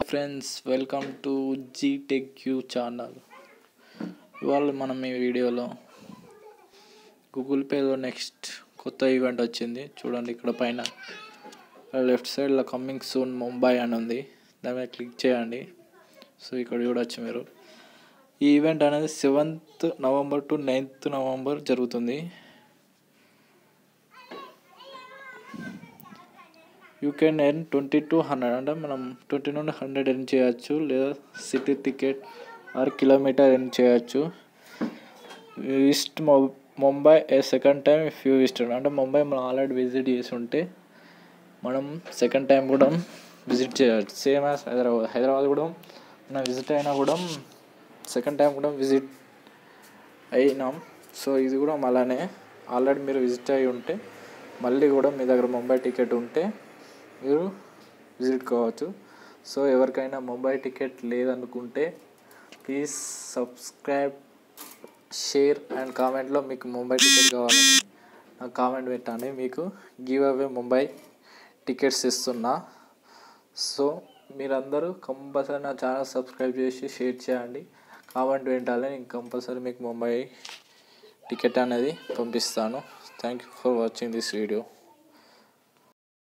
friends welcome to G tech you channel ఇవాళ మనం ఈ వీడియోలో గూగుల్ పేలో నెక్స్ట్ కొత్త ఈవెంట్ వచ్చింది చూడండి ఇక్కడ పైన లెఫ్ట్ సైడ్లో కమ్మింగ్ సూన్ ముంబై అని ఉంది దాని మీద క్లిక్ చేయండి సో ఇక్కడ చూడొచ్చు మీరు ఈ ఈవెంట్ అనేది seventh November to ninth November జరుగుతుంది you can earn twenty to hundred అంటే మనం ట్వంటీ నుండి హండ్రెడ్ ఎర్న్ చేయొచ్చు లేదా city ticket or kilometre earn చేయొచ్చు visit Mumbai a second time if you visited అంటే ముంబై మనం ఆల్రెడీ విజిట్ చేసి ఉంటే మనం సెకండ్ టైం కూడా విజిట్ చేయవచ్చు సేమ్ యాజ్ హైదరాబాద్ హైదరాబాద్ కూడా మనం విజిట్ అయినా కూడా సెకండ్ టైం కూడా విజిట్ అయినాం సో ఇది కూడా అలానే ఆల్రెడీ మీరు విజిట్ అయి ఉంటే మళ్ళీ కూడా మీ దగ్గర ముంబై టికెట్ ఉంటే మీరు విజిట్ కావచ్చు సో ఎవరికైనా ముంబై టికెట్ లేదనుకుంటే ప్లీజ్ సబ్స్క్రైబ్ షేర్ అండ్ కామెంట్లో మీకు ముంబై టికెట్ కావాలని నాకు కామెంట్ పెట్టండి మీకు గివ్ అవే ముంబై టికెట్స్ ఇస్తున్నా సో మీరందరూ కంపల్సరీ నా ఛానల్ సబ్స్క్రైబ్ చేసి షేర్ చేయండి కామెంట్ పెట్టాలి నేను కంపల్సరీ మీకు ముంబై టికెట్ అనేది పంపిస్తాను thank you for watching this video